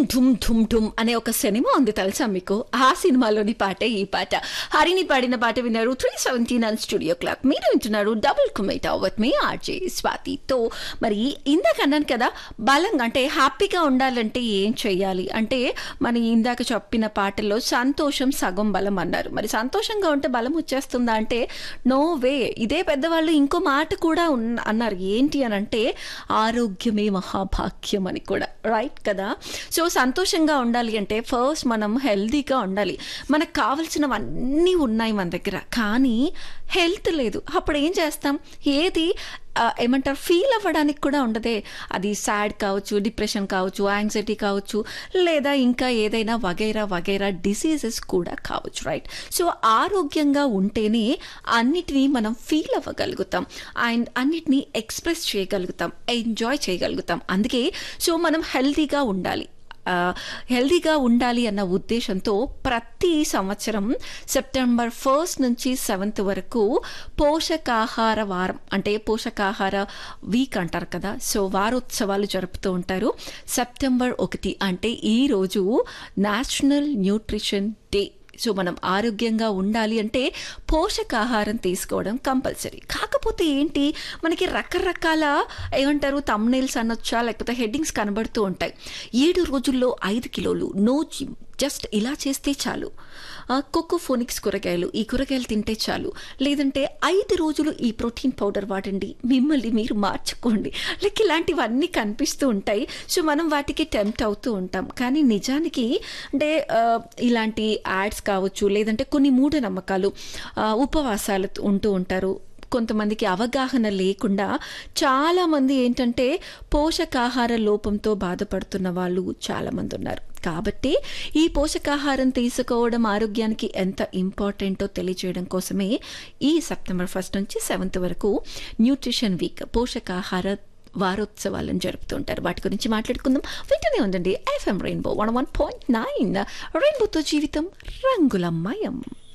ఢుమ్ ఢుమ్ ఢుమ్ అనే ఒక సినిమా ఉంది తెలుసా మీకు ఆ సినిమాలోని పాటే ఈ పాట హరిని పాడిన పాట విన్నారు three seventy nine studio clock మీరు వింటున్నారు డబుల్ కుమేటా విత్ మీ ఆర్జే స్వాతితో మరి ఇందాక అన్నాను కదా బలం అంటే హ్యాపీగా ఉండాలంటే ఏం చెయ్యాలి అంటే మన ఇందాక చెప్పిన పాటల్లో సంతోషం సగం బలం అన్నారు మరి సంతోషంగా ఉంటే బలం వచ్చేస్తుందా అంటే నో వే ఇదే పెద్దవాళ్ళు ఇంకో మాట కూడా ఉన్న అన్నారు ఏంటి అని అంటే ఆరోగ్యమే మహాభాగ్యం అని కూడా రైట్ కదా సో సంతోషంగా ఉండాలి అంటే ఫస్ట్ మనం హెల్తీగా ఉండాలి మనకు కావలసినవన్నీ ఉన్నాయి మన దగ్గర కానీ హెల్త్ లేదు అప్పుడు ఏం చేస్తాం ఏది ఆ, ఏమంటారు ఫీల్ అవ్వడానికి కూడా ఉండదే అది సాడ్ కావచ్చు డిప్రెషన్ కావచ్చు యాంగ్జైటీ కావచ్చు లేదా ఇంకా ఏదైనా వగైరా వగైరా డిసీజెస్ కూడా కావచ్చు రైట్ సో ఆరోగ్యంగా ఉంటేనే అన్నిటినీ మనం ఫీల్ అవ్వగలుగుతాం అండ్ అన్నిటినీ ఎక్స్ప్రెస్ చేయగలుగుతాం ఎంజాయ్ చేయగలుగుతాం అందుకే సో మనం హెల్తీగా ఉండాలి ఆ, హెల్తీగా ఉండాలి అన్న ఉద్దేశంతో ప్రతి సంవత్సరం సెప్టెంబర్ ఫస్ట్ నుంచి సెవెంత్ వరకు పోషకాహార వారం అంటే పోషకాహార వీక్ అంటారు కదా సో వారోత్సవాలు జరుపుతూ ఉంటారు సెప్టెంబర్ ఒకటి అంటే ఈరోజు నేషనల్ న్యూట్రిషన్ డే సో మనం ఆరోగ్యంగా ఉండాలి అంటే పోషకాహారం తీసుకోవడం కంపల్సరీ కాకపోతే ఏంటి మనకి రకరకాల ఏమంటారు తమ్నైల్స్ అనొచ్చా లేకపోతే హెడ్డింగ్స్ కనబడుతూ ఉంటాయి ఏడు రోజుల్లో ఐదు కిలోలు నో జిమ్ జస్ట్ ఇలా చేస్తే చాలు కొకోఫోనిక్స్ కూరగాయలు ఈ కూరగాయలు తింటే చాలు లేదంటే ఐదు రోజులు ఈ ప్రోటీన్ పౌడర్ వాడండి మిమ్మల్ని మీరు మార్చుకోండి లైక్ ఇలాంటివన్నీ కనిపిస్తూ ఉంటాయి సో మనం వాటికి టెంప్ట్ అవుతూ ఉంటాం కానీ నిజానికి అంటే ఆ, ఇలాంటి యాడ్స్ కావచ్చు లేదంటే కొన్ని మూఢనమ్మకాలు ఆ, ఉపవాసాలు ఉంటూ ఉంటారు కొంతమందికి అవగాహన లేకుండా చాలామంది ఏంటంటే పోషకాహార లోపంతో బాధపడుతున్న వాళ్ళు చాలామంది ఉన్నారు కాబట్టి ఈ పోషకాహారం తీసుకోవడం ఆరోగ్యానికి ఎంత ఇంపార్టెంటో తెలియజేయడం కోసమే ఈ సెప్టెంబర్ ఫస్ట్ నుంచి సెవెంత్ వరకు న్యూట్రిషన్ వీక్ పోషకాహార వారోత్సవాలను జరుపుతుంటారు వాటి గురించి మాట్లాడుకుందాం వెంటనే ఉందండి FM rainbow one one point nine రెయిన్బోతో జీవితం రంగులమయం